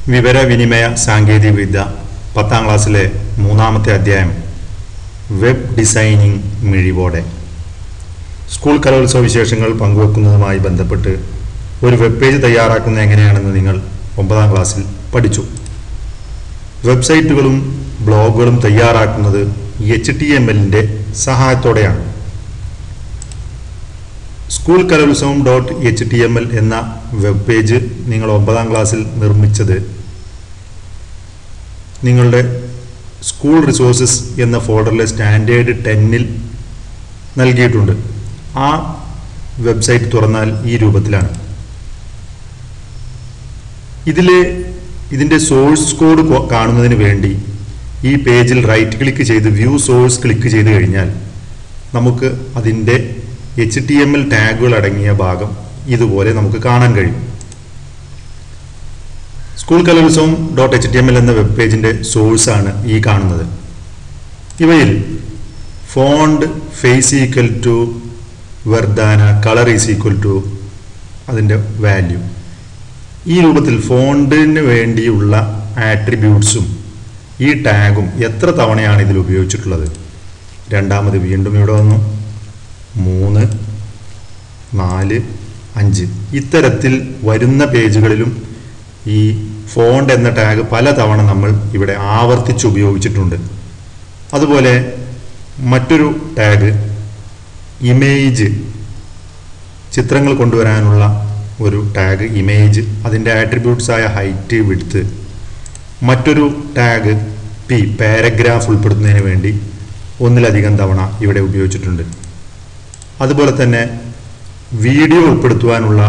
വിവരവിനിമയ സാങ്കേതികവിദ്യ പത്താം ക്ലാസ്സിലെ മൂന്നാമത്തെ അധ്യായം വെബ് ഡിസൈനിങ് മിഴിവോടെ സ്കൂൾ കലോത്സവ വിശേഷങ്ങൾ പങ്കുവെക്കുന്നതുമായി ബന്ധപ്പെട്ട് ഒരു വെബ് പേജ് തയ്യാറാക്കുന്നത് എങ്ങനെയാണെന്ന് നിങ്ങൾ ഒമ്പതാം ക്ലാസ്സിൽ പഠിച്ചു വെബ്സൈറ്റുകളും ബ്ലോഗുകളും തയ്യാറാക്കുന്നത് എച്ച് ടി എം എല്ലിൻ്റെ സഹായത്തോടെയാണ് school Kalolsavam dot H T M L എന്ന വെബ് പേജ് നിങ്ങൾ ഒമ്പതാം ക്ലാസ്സിൽ നിർമ്മിച്ചത് നിങ്ങളുടെ സ്കൂൾ റിസോഴ്സസ് എന്ന ഫോൾഡറിലെ സ്റ്റാൻഡേർഡ് ടെന്നിൽ നൽകിയിട്ടുണ്ട് ആ വെബ്സൈറ്റ് തുറന്നാൽ ഈ രൂപത്തിലാണ് ഇതിലെ ഇതിൻ്റെ സോഴ്സ് കോഡ് കൊ- കാണുന്നതിന് വേണ്ടി ഈ പേജിൽ റൈറ്റ് ക്ലിക്ക് ചെയ്ത് വ്യൂ സോഴ്സ് ക്ലിക്ക് ചെയ്ത് കഴിഞ്ഞാൽ നമുക്ക് അതിൻ്റെ എച്ച് ടി എം എൽ ടാഗുകൾ അടങ്ങിയ ഭാഗം ഇതുപോലെ നമുക്ക് കാണാൻ കഴിയും school Kalolsavam dot H T M L എന്ന വെബ് പേജിൻ്റെ സോഴ്സാണ് ഈ കാണുന്നത് ഇവയിൽ font face equal to Verdana colour is equal to അതിൻ്റെ വാല്യൂ ഈ രൂപത്തിൽ ഫോണ്ടിന് വേണ്ടിയുള്ള ആട്രിബ്യൂട്ട്സും ഈ ടാഗും എത്ര തവണയാണ് ഇതിൽ ഉപയോഗിച്ചിട്ടുള്ളത് രണ്ടാമത് വീണ്ടും ഇവിടെ വന്നു മൂന്ന് നാല് അഞ്ച് ഇത്തരത്തിൽ വരുന്ന പേജുകളിലും ഈ ഫോണ്ട് എന്ന ടാഗ് പലതവണ നമ്മൾ ഇവിടെ ആവർത്തിച്ച് ഉപയോഗിച്ചിട്ടുണ്ട് അതുപോലെ മറ്റൊരു ടാഗ് ഇമേജ് ചിത്രങ്ങൾ കൊണ്ടുവരാനുള്ള ഒരു ടാഗ് ഇമേജ് അതിൻ്റെ ആട്രിബ്യൂട്ട്സ് ആയ ഹൈറ്റ് വിഡ്ത്ത് മറ്റൊരു ടാഗ് പി പാരഗ്രാഫ് ഉൾപ്പെടുത്തുന്നതിന് വേണ്ടി ഒന്നിലധികം തവണ ഇവിടെ ഉപയോഗിച്ചിട്ടുണ്ട് അതുപോലെ തന്നെ വീഡിയോ ഉൾപ്പെടുത്തുവാനുള്ള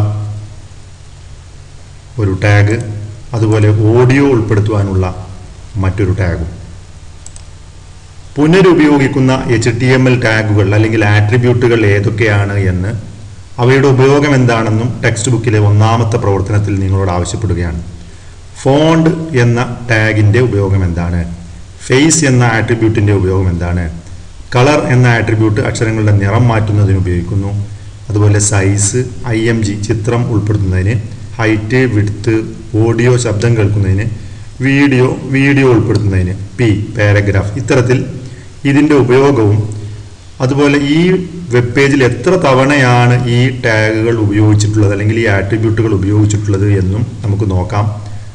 ഒരു ടാഗ് അതുപോലെ ഓഡിയോ ഉൾപ്പെടുത്തുവാനുള്ള മറ്റൊരു ടാഗും പുനരുപയോഗിക്കുന്ന എച്ച് ടി എം എൽ ടാഗുകൾ അല്ലെങ്കിൽ ആട്രിബ്യൂട്ടുകൾ ഏതൊക്കെയാണ് എന്ന് അവയുടെ ഉപയോഗം എന്താണെന്നും ടെക്സ്റ്റ് ബുക്കിലെ ഒന്നാമത്തെ പ്രവർത്തനത്തിൽ നിങ്ങളോട് ആവശ്യപ്പെടുകയാണ് ഫോണ്ട് എന്ന ടാഗിൻ്റെ ഉപയോഗം എന്താണ് ഫേസ് എന്ന ആട്രിബ്യൂട്ടിൻ്റെ ഉപയോഗം എന്താണ് കളർ എന്ന ആട്രിബ്യൂട്ട് അക്ഷരങ്ങളുടെ നിറം മാറ്റുന്നതിന് ഉപയോഗിക്കുന്നു അതുപോലെ സൈസ് ഐ എം ജി ചിത്രം ഉൾപ്പെടുത്തുന്നതിന് ഹൈറ്റ് വിഡ്ത്ത് ഓഡിയോ ശബ്ദം കേൾക്കുന്നതിന് വീഡിയോ വീഡിയോ ഉൾപ്പെടുത്തുന്നതിന് പി പാരഗ്രാഫ് ഇത്തരത്തിൽ ഇതിൻ്റെ ഉപയോഗവും അതുപോലെ ഈ വെബ് പേജിൽ എത്ര തവണയാണ് ഈ ടാഗുകൾ ഉപയോഗിച്ചിട്ടുള്ളത് അല്ലെങ്കിൽ ഈ ആട്രിബ്യൂട്ടുകൾ ഉപയോഗിച്ചിട്ടുള്ളത് എന്നും നമുക്ക് നോക്കാം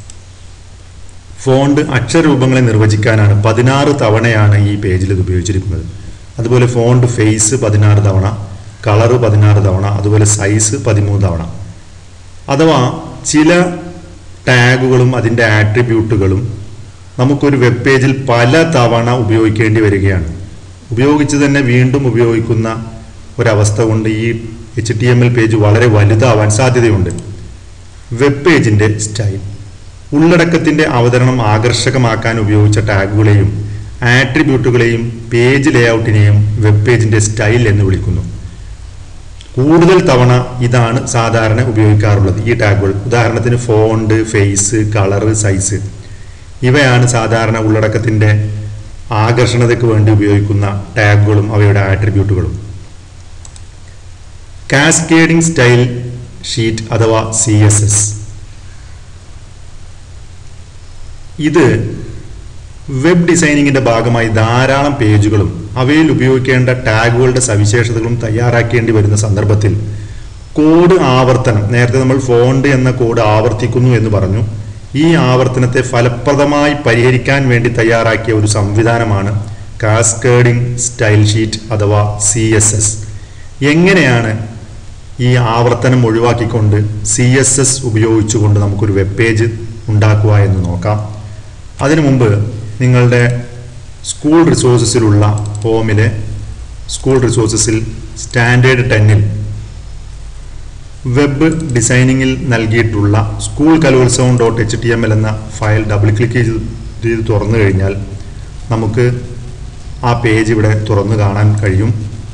ഫോണ്ട് അക്ഷരരൂപങ്ങളെ നിർവചിക്കാനാണ് പതിനാറ് തവണയാണ് ഈ പേജിൽ ഇത് ഉപയോഗിച്ചിരിക്കുന്നത് അതുപോലെ ഫോണ്ട് ഫേസ് പതിനാറ് തവണ കളറ് പതിനാറ് തവണ അതുപോലെ സൈസ് പതിമൂന്ന് തവണ അഥവാ ചില ടാഗുകളും അതിൻ്റെ ആട്രിബ്യൂട്ടുകളും നമുക്കൊരു വെബ് പേജിൽ പല തവണ ഉപയോഗിക്കേണ്ടി വരികയാണ് ഉപയോഗിച്ച് തന്നെ വീണ്ടും ഉപയോഗിക്കുന്ന ഒരവസ്ഥ കൊണ്ട് ഈ H T M L page വളരെ വലുതാവാൻ സാധ്യതയുണ്ട് വെബ് പേജിൻ്റെ സ്റ്റൈൽ ഉള്ളടക്കത്തിൻ്റെ അവതരണം ആകർഷകമാക്കാൻ ഉപയോഗിച്ച ടാഗുകളെയും ആട്രിബ്യൂട്ടുകളെയും പേജ് ലേഔട്ടിനെയും വെബ് പേജിൻ്റെ സ്റ്റൈൽ എന്ന് വിളിക്കുന്നു കൂടുതൽ തവണ ഇതാണ് സാധാരണ ഉപയോഗിക്കാറുള്ളത് ഈ ടാഗുകൾ ഉദാഹരണത്തിന് ഫോണ്ട് ഫേസ് കളറ് സൈസ് ഇവയാണ് സാധാരണ ഉള്ളടക്കത്തിൻ്റെ ആകർഷണതയ്ക്ക് വേണ്ടി ഉപയോഗിക്കുന്ന ടാഗുകളും അവയുടെ ആട്രിബ്യൂട്ടുകളും കാസ്കേഡിംഗ് സ്റ്റൈൽ ഷീറ്റ് അഥവാ സി എസ് എസ് ഇത് വെബ് ഡിസൈനിങ്ങിന്റെ ഭാഗമായി ധാരാളം പേജുകളും അവയിൽ ഉപയോഗിക്കേണ്ട ടാഗുകളുടെ സവിശേഷതകളും തയ്യാറാക്കേണ്ടി വരുന്ന സന്ദർഭത്തിൽ കോഡ് ആവർത്തനം നേരത്തെ നമ്മൾ ഫോണ്ട് എന്ന കോഡ് ആവർത്തിക്കുന്നു എന്ന് പറഞ്ഞു ഈ ആവർത്തനത്തെ ഫലപ്രദമായി പരിഹരിക്കാൻ വേണ്ടി തയ്യാറാക്കിയ ഒരു സംവിധാനമാണ് കാസ്കേഡിംഗ് സ്റ്റൈൽ ഷീറ്റ് അഥവാ സി എസ് എസ് എങ്ങനെയാണ് ഈ ആവർത്തനം ഒഴിവാക്കിക്കൊണ്ട് സി എസ് എസ് ഉപയോഗിച്ചുകൊണ്ട് നമുക്കൊരു വെബ് പേജ് ഉണ്ടാക്കുക എന്ന് നോക്കാം അതിനു മുമ്പ് നിങ്ങളുടെ സ്കൂൾ റിസോഴ്സസിലുള്ള ഹോമിലെ സ്കൂൾ റിസോഴ്സസിൽ സ്റ്റാൻഡേർഡ് ടെന്നിൽ വെബ് ഡിസൈനിങ്ങിൽ നൽകിയിട്ടുള്ള school Kalolsavam dot H T M L എന്ന ഫയൽ ഡബിൾ ക്ലിക്ക് ചെയ്ത് ചെയ്ത് തുറന്നു കഴിഞ്ഞാൽ നമുക്ക് ആ പേജ് ഇവിടെ തുറന്നു കാണാൻ കഴിയും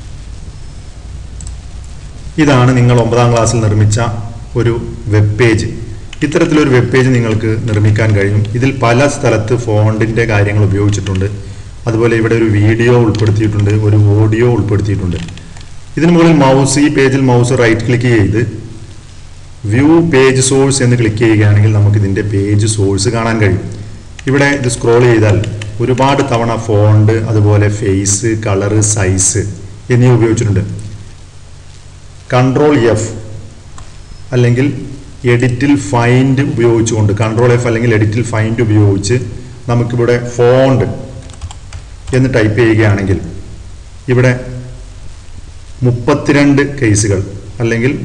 ഇതാണ് നിങ്ങൾ ഒമ്പതാം ക്ലാസ്സിൽ നിർമ്മിച്ച ഒരു വെബ് പേജ് ഇത്തരത്തിലൊരു വെബ് പേജ് നിങ്ങൾക്ക് നിർമ്മിക്കാൻ കഴിയും ഇതിൽ പല സ്ഥലത്ത് ഫോണ്ടിൻ്റെ കാര്യങ്ങൾ ഉപയോഗിച്ചിട്ടുണ്ട് അതുപോലെ ഇവിടെ ഒരു വീഡിയോ ഉൾപ്പെടുത്തിയിട്ടുണ്ട് ഒരു ഓഡിയോ ഉൾപ്പെടുത്തിയിട്ടുണ്ട് ഇതിന് മുകളിൽ മൗസ് ഈ പേജിൽ മൗസ് റൈറ്റ് ക്ലിക്ക് ചെയ്ത് വ്യൂ പേജ് സോഴ്സ് എന്ന് ക്ലിക്ക് ചെയ്യുകയാണെങ്കിൽ നമുക്ക് ഇതിൻ്റെ പേജ് സോഴ്സ് കാണാൻ കഴിയും ഇവിടെ ഇത് സ്ക്രോൾ ചെയ്താൽ ഒരുപാട് തവണ ഫോണ്ട് അതുപോലെ ഫേസ് കളറ് സൈസ് എന്നിവ ഉപയോഗിച്ചിട്ടുണ്ട് കൺട്രോൾ എഫ് അല്ലെങ്കിൽ എഡിറ്റിൽ ഫൈൻഡ് ഉപയോഗിച്ചുകൊണ്ട് കൺട്രോൾ എഫ് അല്ലെങ്കിൽ എഡിറ്റിൽ ഫൈൻഡ് ഉപയോഗിച്ച് നമുക്കിവിടെ ഫോണ്ട് എന്ന് ടൈപ്പ് ചെയ്യുകയാണെങ്കിൽ ഇവിടെ മുപ്പത്തിരണ്ട് കേസുകൾ അല്ലെങ്കിൽ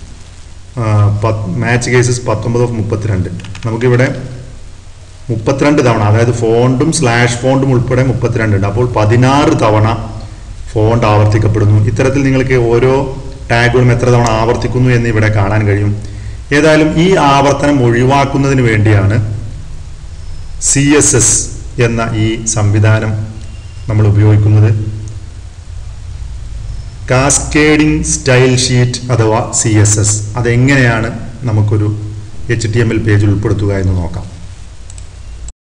മാച്ച് കേസസ് പത്തൊമ്പത് ഓഫ് മുപ്പത്തിരണ്ട് നമുക്കിവിടെ മുപ്പത്തിരണ്ട് തവണ അതായത് ഫോണ്ടും സ്ലാഷ് ഫോണ്ടും ഉൾപ്പെടെ മുപ്പത്തിരണ്ട് ഉണ്ട് അപ്പോൾ പതിനാറ് തവണ ഫോണ്ട് ആവർത്തിക്കപ്പെടുന്നു ഇത്തരത്തിൽ നിങ്ങൾക്ക് ഓരോ ടാഗുകളും എത്ര തവണ ആവർത്തിക്കുന്നു എന്ന് ഇവിടെ കാണാൻ കഴിയും ഏതായാലും ഈ ആവർത്തനം ഒഴിവാക്കുന്നതിന് വേണ്ടിയാണ് സി എസ് എസ് എന്ന ഈ സംവിധാനം നമ്മൾ ഉപയോഗിക്കുന്നത് കാസ്കേഡിംഗ് സ്റ്റൈൽ ഷീറ്റ് അഥവാ സി എസ് എസ് അതെങ്ങനെയാണ് നമുക്കൊരു എച്ച് ടി എം എൽ പേജിൽ ഉൾപ്പെടുത്തുക എന്ന് നോക്കാം